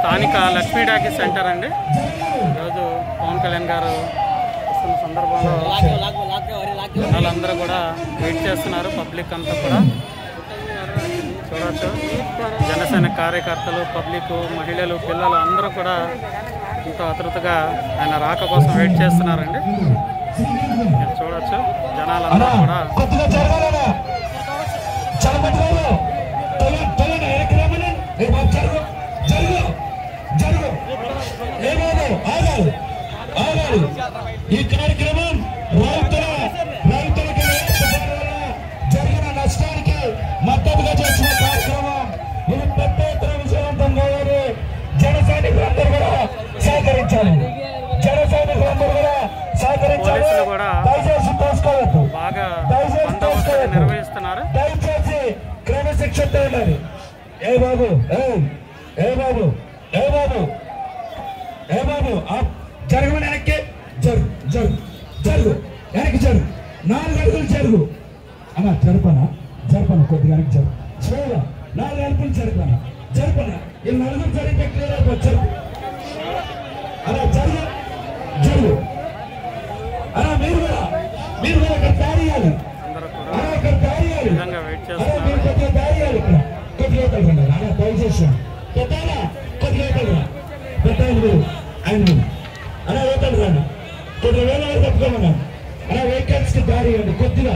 స్థానిక లక్ష్మీ డాకీ సెంటర్ అండి ఈరోజు పవన్ కళ్యాణ్ గారు వస్తున్న సందర్భంలో జనాలందరూ కూడా వెయిట్ చేస్తున్నారు పబ్లిక్ అంతా కూడా చూడవచ్చు జనసేన కార్యకర్తలు పబ్లిక్ మహిళలు పిల్లలు అందరూ కూడా ఎంతో ఆతృతగా ఆయన రాక కోసం వెయిట్ చేస్తున్నారండి మీరు చూడవచ్చు జనాలందరూ కూడా కొద్దిగా జరగాలనా చలమట్లేదు తొలి తొలి వెనక్కి రమ్మని ఏ బాబు జరుగు జరుగు జరుగు ఏ బాబు ఆగాలి ఆగాలి ఈ కార్యక్రమం రైతుల రైతులకి రేపు వల్ల జరిగిన నష్టానికి మద్దతుగా చేసిన కార్యక్రమం ఇది పెద్ద ఎత్తున విజయవంతం కావాలి జన సైనికులందరూ కూడా సహకరించాలి జన సైనికులందరూ కూడా సహకరించాలి పోలీసులు కూడా దయచేసి తోసుకోవద్దు బాగా దయచేసి బందోబస్తు తోసుకోవద్దు నిర్వహిస్తున్నారు దయచేసి క్రమశిక్షణతో ఉండాలి ఏ బాబు ఏ ఏ బాబు ఏ బాబు ఏ బాబు ఆ జరగమని వెనక్కి జరుగు జరుగు జరుగు వెనక్కి జరుగు నాలుగు అడుగులు జరుగు అన్న జరపనా జరపన కొద్దిగా వెనక్కి జరుగు స్లోగా నాలుగు అడుగులు జరపనా జరపనా ఈ నలుగురు జరిగితే క్లియర్ అయిపోతుంది జరుగు అలా జరుగు జరుగు అలా మీరు కూడా మీరు కూడా ఇక్కడ తయారు చేయాలి అందరూ కూడా అలా ఇక్కడ తయారు చేయాలి విధంగా వెయిట్ అలా మీరు చేస్తున్నారు కొద్దిగా తయారు చేయాలి ఇక్కడ కొద్దిగా తగ్గండి అలా దయచేసి పెట్టాలా కొద్దిగా తగ్గ పెట్టాలి మీరు ఆయన